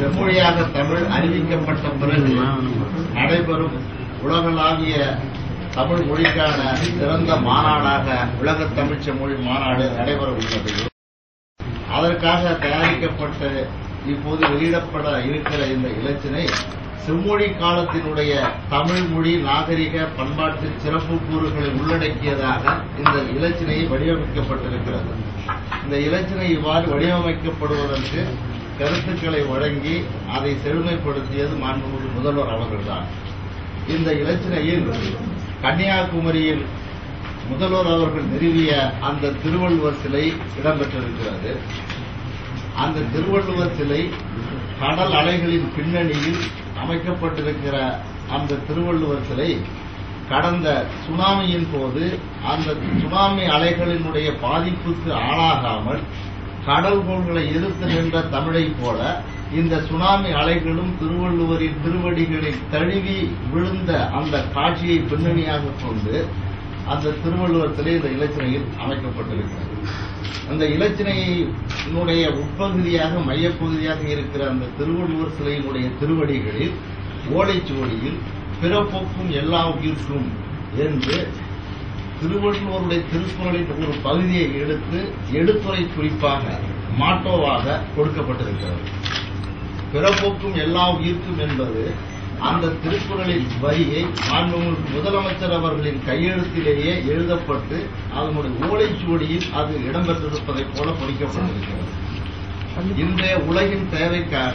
செம்மொழியாக தமிழ் அறிவிக்கப்பட்ட பிறகு நடைபெறும் உலகளாவிய தமிழ் மொழிக்கான சிறந்த மாநாடாக உலக தமிழ்ச் செம்மொழி மாநாடு நடைபெற உள்ளது அதற்காக தயாரிக்கப்பட்ட இப்போது வெளியிடப்பட இருக்கிற இந்த இலச்சினை செம்மொழி காலத்தினுடைய தமிழ் மொழி நாகரிக பண்பாட்டு சிறப்பு கூறுகளை உள்ளடக்கியதாக இந்த இலச்சினை வடிவமைக்கப்பட்டிருக்கிறது இந்த இலச்சினை இவ்வாறு வடிவமைக்கப்படுவதற்கு கருத்துக்களை வழங்கி அதை செழுமைப்படுத்தியது மாண்புமிகு முதல்வர் அவர்கள்தான் இந்த இலச்சினையில் கன்னியாகுமரியில் முதல்வர் அவர்கள் நிறுவிய அந்த திருவள்ளுவர் சிலை இடம்பெற்றிருக்கிறது அந்த திருவள்ளுவர் சிலை கடல் அலைகளின் பின்னணியில் அமைக்கப்பட்டிருக்கிற அந்த திருவள்ளுவர் சிலை கடந்த சுனாமியின் போது அந்த சுனாமி அலைகளினுடைய பாதிப்புக்கு ஆளாகாமல் கடல் கோள்களை எதிர்த்து நின்ற தமிழைப் போல இந்த சுனாமி அலைகளும் திருவள்ளுவரின் திருவடிகளில் தழுவி விழுந்த அந்த காட்சியை பின்னணியாக கொண்டு அந்த திருவள்ளுவர் சிலை இந்த இலச்சினையில் அமைக்கப்பட்டிருக்கிறது அந்த இலச்சினையினுடைய உட்பகுதியாக மையப்பகுதியாக இருக்கிற அந்த திருவள்ளுவர் சிலையினுடைய திருவடிகளில் ஓலைச்சுவடியில் பிறப்பொக்கும் எல்லா உயிர்க்கும் என்று திருவள்ளுவருடைய திருக்குறளின் ஒரு பகுதியை எடுத்து எடுத்துரை குறிப்பாக மாட்டோவாக கொடுக்கப்பட்டிருக்கிறது பிறப்போக்கும் எல்லா உயிர்க்கும் என்பது அந்த திருக்குறளின் வரியை மாண்புமிகு முதலமைச்சர் அவர்களின் கையெழுத்திலேயே எழுதப்பட்டு அதனுடைய ஓலைச்சுவடியில் அது இடம்பெற்றிருப்பதைப் போல பொறிக்கப்பட்டிருக்கிறது இன்றைய உலகின் தேவைக்காக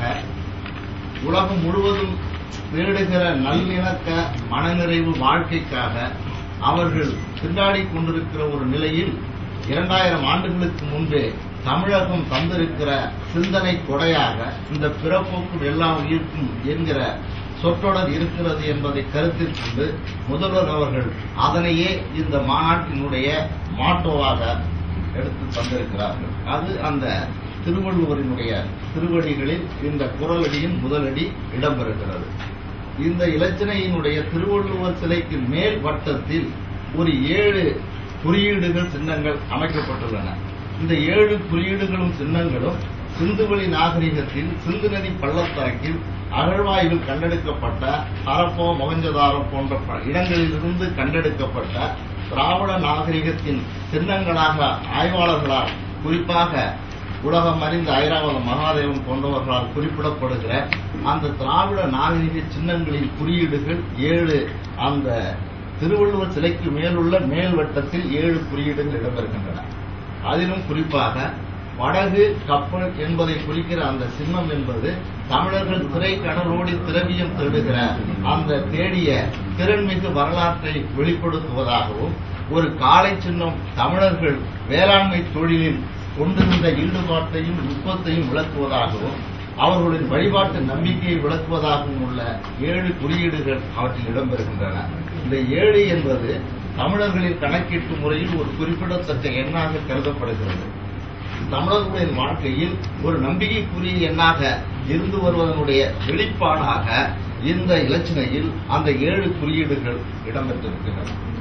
உலகம் முழுவதும் தேடுகிற நல்லிணக்க மனநிறைவு வாழ்க்கைக்காக அவர்கள் திண்டாடி கொண்டிருக்கிற ஒரு நிலையில் இரண்டாயிரம் ஆண்டுகளுக்கு முன்பே தமிழகம் தந்திருக்கிற சிந்தனை கொடையாக இந்த பிறப்போக்கும் எல்லாம் உயிர்க்கும் என்கிற சொற்றொடர் இருக்கிறது என்பதை கருத்தில் கொண்டு முதல்வர் அவர்கள் அதனையே இந்த மாநாட்டினுடைய மாட்டோவாக எடுத்து தந்திருக்கிறார்கள் அது அந்த திருவள்ளுவரினுடைய திருவடிகளில் இந்த குரலடியின் முதலடி இடம்பெறுகிறது இந்த இலச்சினையினுடைய திருவள்ளுவர் சிலைக்கு மேல் வட்டத்தில் ஒரு ஏழு குறியீடுகள் சின்னங்கள் அமைக்கப்பட்டுள்ளன இந்த ஏழு குறியீடுகளும் சின்னங்களும் சிந்துவெளி நாகரிகத்தில் சிந்து நதி பள்ளத்தாக்கில் அகழ்வாய்வில் கண்டெடுக்கப்பட்ட ஹரப்போ மொகஞ்சதாரோ போன்ற ப- இடங்களிலிருந்து கண்டெடுக்கப்பட்ட திராவிட நாகரிகத்தின் சின்னங்களாக ஆய்வாளர்களால் குறிப்பாக உலகம் அறிந்த ஐராவதம் மகாதேவன் போன்றவர்களால் குறிப்பிடப்படுகிற அந்த திராவிட நாகரிக சின்னங்களின் குறியீடுகள் ஏழு அந்த திருவள்ளுவர் சிலைக்கு மேலுள்ள மேல் வட்டத்தில் ஏழு குறியீடுகள் இடம்பெறுகின்றன அதிலும் குறிப்பாக படகு கப்பல் என்பதை குறிக்கிற அந்த சின்னம் என்பது தமிழர்கள் திரை கடலோடி திரவியம் தேடுகிற அந்த தேடிய திறன்மிகு வரலாற்றை வெளிப்படுத்துவதாகவும் ஒரு காளை சின்னம் தமிழர்கள் வேளாண்மை தொழிலில் கொண்டிருந்த ஈடுபாட்டையும் நுட்பத்தையும் விளக்குவதாகவும் அவர்களுடைய வழிபாட்டு நம்பிக்கையை விளக்குவதாகவும் உள்ள ஏழு குறியீடுகள் அவற்றில் இடம்பெறுகின்றன இந்த ஏழு என்பது தமிழர்களின் கணக்கீட்டு முறையில் ஒரு குறிப்பிடத்தக்க எண்ணாக கருதப்படுகிறது தமிழர்களுடைய வாழ்க்கையில் ஒரு நம்பிக்கைக்குரிய எண்ணாக இருந்து வருவதனுடைய வெளிப்பாடாக இந்த இலச்சினையில் அந்த ஏழு குறியீடுகள் இடம்பெற்றிருக்கின்றன